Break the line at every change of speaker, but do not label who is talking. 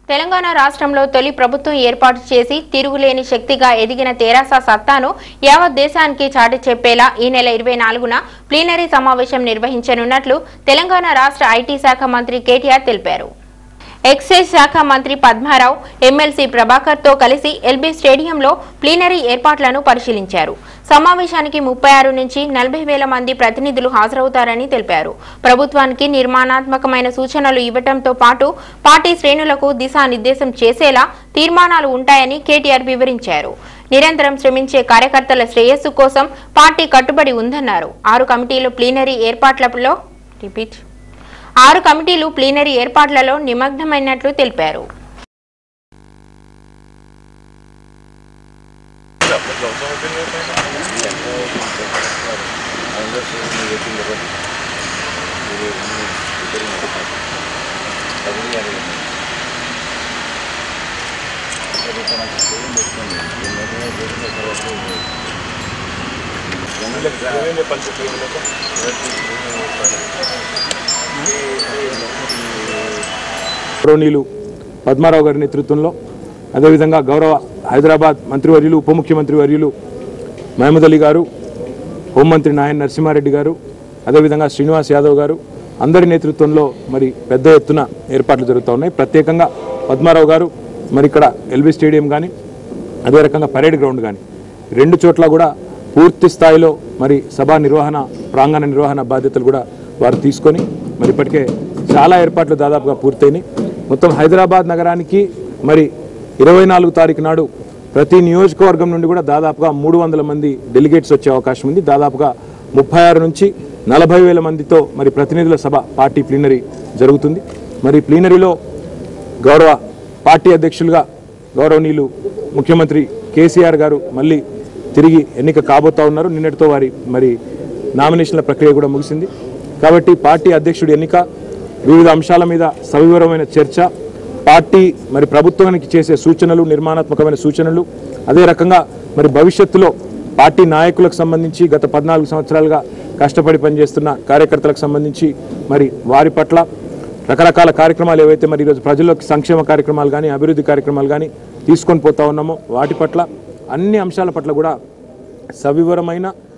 తెలంగాణ రాష్ట్రంలో తొలి ప్రభుత్వం ఏర్పాటు చేసి తిరుగులేని శక్తిగా ఎదిగిన తెరాస సత్తాను యావత్ దేశానికి చాటి చెప్పేలా ఈ నెల ఇరవై నాలుగున ప్లీనరీ సమావేశం నిర్వహించనున్నట్లు తెలంగాణ రాష్ట్ర ఐటీ శాఖ మంత్రి కేటీఆర్ తెలిపారు ఎక్సైజ్ శాఖ మంత్రి పద్మారావు ఎమ్మెల్సీ ప్రభాకర్ తో కలిసి ఎల్బీ స్టేడియంలో ప్లీనరీ ఏర్పాట్లను పరిశీలించారు సమావేశానికి ముప్పై ఆరు నుంచి నలభై వేల మంది ప్రతినిధులు హాజరవుతారని తెలిపారు ప్రభుత్వానికి నిర్మాణాత్మకమైన సూచనలు ఇవ్వటంతో పాటు పార్టీ శ్రేణులకు దిశానిర్దేశం చేసేలా తీర్మానాలు ఉంటాయని కేటీఆర్ వివరించారు నిరంతరం శ్రమించే కార్యకర్తల శ్రేయస్సు కోసం పార్టీ కట్టుబడి ఉందన్నారు ఆరు కమిటీలు ప్లీనరీ ఏర్పాట్లలో రిపీట్ ఆరు కమిటీలు ప్లీనరీ ఏర్పాట్లలో నిమగ్నమైనట్లు తెలిపారు
గౌరవనీయులు పద్మారావు గారి నేతృత్వంలో అదేవిధంగా గౌరవ హైదరాబాద్ మంత్రివర్యులు ఉప ముఖ్యమంత్రి వర్యులు మహమూద్ అలీ గారు హోంమంత్రి నాయన్ నరసింహారెడ్డి గారు అదేవిధంగా శ్రీనివాస్ యాదవ్ గారు అందరి నేతృత్వంలో మరి పెద్ద ఎత్తున ఏర్పాట్లు జరుగుతూ ఉన్నాయి ప్రత్యేకంగా పద్మారావు గారు మరి ఇక్కడ ఎల్బీ స్టేడియం కానీ అదే రకంగా పరేడ్ గ్రౌండ్ కానీ రెండు చోట్ల కూడా పూర్తి స్థాయిలో మరి సభా నిర్వహణ ప్రాంగణ నిర్వహణ బాధ్యతలు కూడా వారు తీసుకొని మరి ఇప్పటికే చాలా ఏర్పాట్లు దాదాపుగా పూర్తయినాయి మొత్తం హైదరాబాద్ నగరానికి మరి ఇరవై నాలుగు తారీఖు నాడు ప్రతి నియోజకవర్గం నుండి కూడా దాదాపుగా మూడు వందల మంది డెలిగేట్స్ వచ్చే అవకాశం ఉంది దాదాపుగా ముప్పై ఆరు నుంచి నలభై వేల మందితో మరి ప్రతినిధుల సభ పార్టీ ప్లీనరీ జరుగుతుంది మరి ప్లీనరీలో గౌరవ పార్టీ అధ్యక్షులుగా గౌరవనీయులు ముఖ్యమంత్రి కేసీఆర్ గారు మళ్ళీ తిరిగి ఎన్నిక కాబోతా ఉన్నారు నిన్నటితో వారి మరి నామినేషన్ల ప్రక్రియ కూడా ముగిసింది కాబట్టి పార్టీ అధ్యక్షుడి ఎన్నిక వివిధ అంశాల మీద సవివరమైన చర్చ పార్టీ మరి ప్రభుత్వానికి చేసే సూచనలు నిర్మాణాత్మకమైన సూచనలు అదే రకంగా మరి భవిష్యత్తులో పార్టీ నాయకులకు సంబంధించి గత పద్నాలుగు సంవత్సరాలుగా కష్టపడి పనిచేస్తున్న కార్యకర్తలకు సంబంధించి మరి వారి పట్ల రకరకాల కార్యక్రమాలు ఏవైతే మరి ఈరోజు ప్రజల్లోకి సంక్షేమ కార్యక్రమాలు కానీ అభివృద్ధి కార్యక్రమాలు కానీ తీసుకొని పోతా ఉన్నామో వాటి పట్ల అన్ని అంశాల పట్ల కూడా సవివరమైన